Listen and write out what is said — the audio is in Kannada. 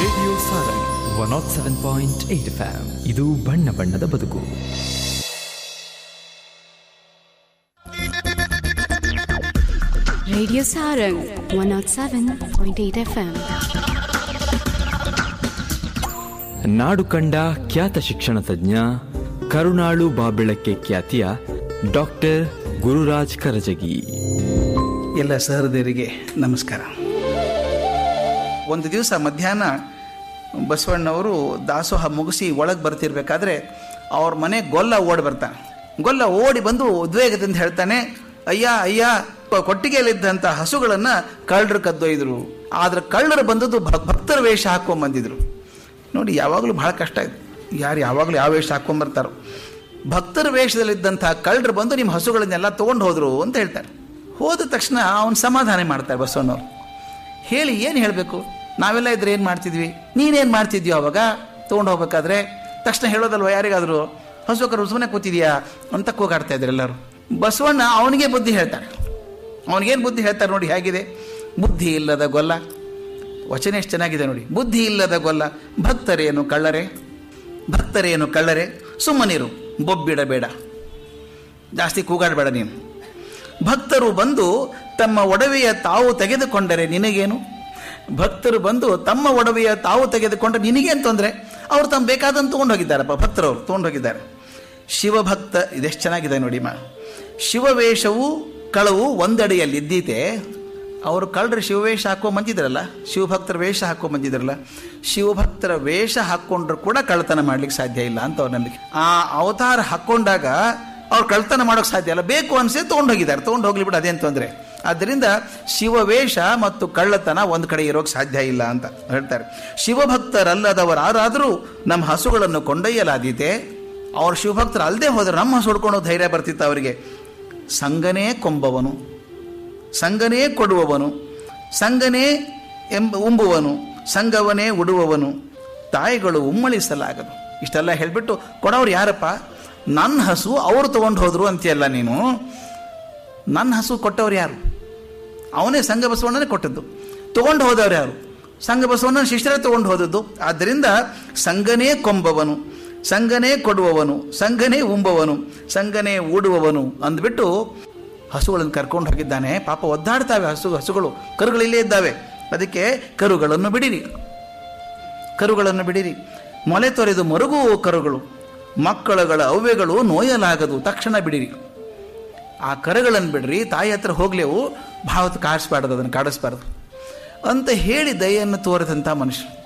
Radio Sarang one not seven point eight ಫ್ಯಾಮ್ ಇದು ಬಣ್ಣ ಬಣ್ಣದ ಬದುಕು Radio Sarang 107.8 FM. ನಾಡು ಕಂಡ ಖ್ಯಾತ ಶಿಕ್ಷಣ ತಜ್ಞ ಕರುಣಾಳು ಬಾಬೆಳಕ್ಕೆ ಖ್ಯಾತಿಯ ಡಾಕ್ಟರ್ ಗುರುರಾಜ್ ಕರಜಗಿ ಎಲ್ಲ ಸಹೃದಯರಿಗೆ ನಮಸ್ಕಾರ ಒಂದು ದಿವಸ ಮಧ್ಯಾಹ್ನ ಬಸವಣ್ಣವರು ದಾಸೋಹ ಮುಗಿಸಿ ಒಳಗೆ ಬರ್ತಿರ್ಬೇಕಾದ್ರೆ ಅವ್ರ ಮನೆ ಗೊಲ್ಲ ಓಡಿ ಬರ್ತಾನೆ ಗೊಲ್ಲ ಓಡಿ ಬಂದು ಉದ್ವೇಗದಿಂದ ಹೇಳ್ತಾನೆ ಅಯ್ಯ ಅಯ್ಯ ಕೊಟ್ಟಿಗೆಯಲ್ಲಿದ್ದಂಥ ಹಸುಗಳನ್ನು ಕಳ್ಳರು ಕದ್ದೊಯ್ದರು ಆದ್ರೆ ಕಳ್ಳರು ಬಂದದ್ದು ಭಕ್- ಭಕ್ತರ ವೇಷ ಹಾಕೊಂಡ್ ಬಂದಿದ್ರು ನೋಡಿ ಯಾವಾಗಲೂ ಬಹಳ ಕಷ್ಟ ಇದೆ ಯಾರು ಯಾವಾಗಲೂ ಯಾವ ವೇಷ ಹಾಕೊಂಡ್ಬರ್ತಾರೋ ಭಕ್ತರ ವೇಷದಲ್ಲಿದ್ದಂಥ ಕಳ್ಳರು ಬಂದು ನಿಮ್ಮ ಹಸುಗಳನ್ನೆಲ್ಲ ತೊಗೊಂಡು ಹೋದ್ರು ಅಂತ ಹೇಳ್ತಾರೆ ಹೋದ ತಕ್ಷಣ ಅವನು ಸಮಾಧಾನ ಮಾಡ್ತಾರೆ ಬಸವಣ್ಣವ್ರು ಹೇಳಿ ಏನು ಹೇಳಬೇಕು ನಾವೆಲ್ಲ ಇದ್ರೆ ಏನು ಮಾಡ್ತಿದ್ವಿ ನೀನೇನು ಮಾಡ್ತಿದ್ಯೋ ಅವಾಗ ತೊಗೊಂಡು ಹೋಗ್ಬೇಕಾದ್ರೆ ತಕ್ಷಣ ಹೇಳೋದಲ್ವ ಯಾರಿಗಾದರೂ ಹಸು ಕರು ಸುಮ್ಮನೆ ಕೂತಿದ್ಯಾ ಅಂತ ಕೂಗಾಡ್ತಾ ಇದ್ರು ಎಲ್ಲರೂ ಬಸವಣ್ಣ ಅವನಿಗೆ ಬುದ್ಧಿ ಹೇಳ್ತಾನೆ ಅವನಿಗೇನು ಬುದ್ಧಿ ಹೇಳ್ತಾರೆ ನೋಡಿ ಹೇಗಿದೆ ಬುದ್ಧಿ ಇಲ್ಲದ ಗೊಲ್ಲ ವಚನ ಎಷ್ಟು ಚೆನ್ನಾಗಿದೆ ನೋಡಿ ಬುದ್ಧಿ ಇಲ್ಲದ ಗೊಲ್ಲ ಭಕ್ತರೇನು ಕಳ್ಳರೆ ಭಕ್ತರೇನು ಕಳ್ಳರೆ ಸುಮ್ಮನಿರು ಬೊಬ್ಬಿಡಬೇಡ ಜಾಸ್ತಿ ಕೂಗಾಡಬೇಡ ನೀನು ಭಕ್ತರು ಬಂದು ತಮ್ಮ ಒಡವೆಯ ತಾವು ತೆಗೆದುಕೊಂಡರೆ ನಿನಗೇನು ಭಕ್ತರು ಬಂದು ತಮ್ಮ ಒಡವೆಯ ತಾವು ತೆಗೆದುಕೊಂಡ್ರೆ ನಿನಗೇನು ತೊಂದರೆ ಅವ್ರು ತಮ್ಮ ಬೇಕಾದಂತ ತೊಗೊಂಡು ಹೋಗಿದ್ದಾರಪ್ಪ ಭಕ್ತರವರು ತೊಗೊಂಡು ಹೋಗಿದ್ದಾರೆ ಶಿವಭಕ್ತ ಇದೆಷ್ಟು ಚೆನ್ನಾಗಿದೆ ನೋಡಿ ಮಾ ಶಿವವೇಷವು ಕಳವು ಒಂದಡಿಯಲ್ಲಿ ಇದ್ದೀತೆ ಅವರು ಕಳ್ಳರು ಶಿವವೇಷ ಹಾಕೊಂಡ್ ಬಂದಿದ್ರಲ್ಲ ಶಿವಭಕ್ತರ ವೇಷ ಹಾಕೊಂಡ್ ಬಂದಿದ್ರಲ್ಲ ಶಿವಭಕ್ತರ ವೇಷ ಹಾಕ್ಕೊಂಡ್ರು ಕೂಡ ಕಳ್ಳತನ ಮಾಡ್ಲಿಕ್ಕೆ ಸಾಧ್ಯ ಇಲ್ಲ ಅಂತ ಅವ್ರ ನಂಬಿಕೆ ಆ ಅವತಾರ ಹಾಕ್ಕೊಂಡಾಗ ಅವ್ರು ಕಳ್ತನ ಮಾಡೋಕೆ ಸಾಧ್ಯ ಇಲ್ಲ ಬೇಕು ಅನ್ಸೇ ತೊಗೊಂಡು ಹೋಗಿದ್ದಾರೆ ತೊಗೊಂಡು ಹೋಗ್ಲಿ ಬಿಡು ಅದೇನು ತೊಂದರೆ ಆದ್ದರಿಂದ ಶಿವವೇಷ ಮತ್ತು ಕಳ್ಳತನ ಒಂದು ಕಡೆ ಇರೋಕೆ ಸಾಧ್ಯ ಇಲ್ಲ ಅಂತ ಹೇಳ್ತಾರೆ ಶಿವಭಕ್ತರಲ್ಲದವರಾರಾದರೂ ನಮ್ಮ ಹಸುಗಳನ್ನು ಕೊಂಡೊಯ್ಯಲಾದೀತೆ ಅವ್ರು ಶಿವಭಕ್ತರು ಅಲ್ಲದೆ ಹೋದ್ರೆ ನಮ್ಮ ಹಸು ಹೊಡ್ಕೊಂಡು ಹೋಗ್ ಧೈರ್ಯ ಬರ್ತಿತ್ತು ಅವರಿಗೆ ಸಂಗನೇ ಕೊಂಬವನು ಸಂಗನೇ ಕೊಡುವವನು ಸಂಗನೇ ಎಂಬ ಉಂಬುವನು ಸಂಗವನೇ ಉಡುವವನು ತಾಯಿಗಳು ಉಮ್ಮಳಿಸಲಾಗದು ಇಷ್ಟೆಲ್ಲ ಹೇಳಿಬಿಟ್ಟು ಕೊಡೋರು ಯಾರಪ್ಪ ನನ್ನ ಹಸು ಅವರು ತಗೊಂಡು ಹೋದ್ರು ಅಂತೀಯಲ್ಲ ನೀನು ನನ್ನ ಹಸು ಕೊಟ್ಟವ್ರು ಯಾರು ಅವನೇ ಸಂಘ ಬಸವಣ್ಣನೇ ಕೊಟ್ಟದ್ದು ತಗೊಂಡು ಹೋದವ್ರು ಯಾರು ಸಂಘ ಬಸವಣ್ಣನ ಶಿಷ್ಯರೇ ತಗೊಂಡು ಹೋದದ್ದು ಆದ್ದರಿಂದ ಸಂಘನೇ ಕೊಂಬವನು ಸಂಘನೇ ಕೊಡುವವನು ಸಂಘನೇ ಉಂಬವನು ಸಂಘನೇ ಊಡುವವನು ಅಂದ್ಬಿಟ್ಟು ಹಸುಗಳನ್ನು ಕರ್ಕೊಂಡು ಹೋಗಿದ್ದಾನೆ ಪಾಪ ಒದ್ದಾಡ್ತಾವೆ ಹಸು ಹಸುಗಳು ಕರುಗಳಿಲ್ಲೇ ಇದ್ದಾವೆ ಅದಕ್ಕೆ ಕರುಗಳನ್ನು ಬಿಡಿರಿ ಕರುಗಳನ್ನು ಬಿಡಿರಿ ಮೊಲೆ ತೊರೆದು ಮರುಗುವ ಕರುಗಳು ಮಕ್ಕಳುಗಳ ಅವ್ಯಗಳು ನೋಯಲಾಗದು ತಕ್ಷಣ ಬಿಡಿರಿ ಆ ಕರುಗಳನ್ನು ಬಿಡ್ರಿ ತಾಯಿ ಹತ್ರ ಹೋಗ್ಲೇವು ಭಾವತ್ ಕಾಡಿಸ್ಬಾರ್ದು ಅದನ್ನು ಕಾಡಿಸ್ಬಾರ್ದು ಅಂತ ಹೇಳಿ ದಯೆಯನ್ನು ತೋರಿದಂಥ ಮನುಷ್ಯ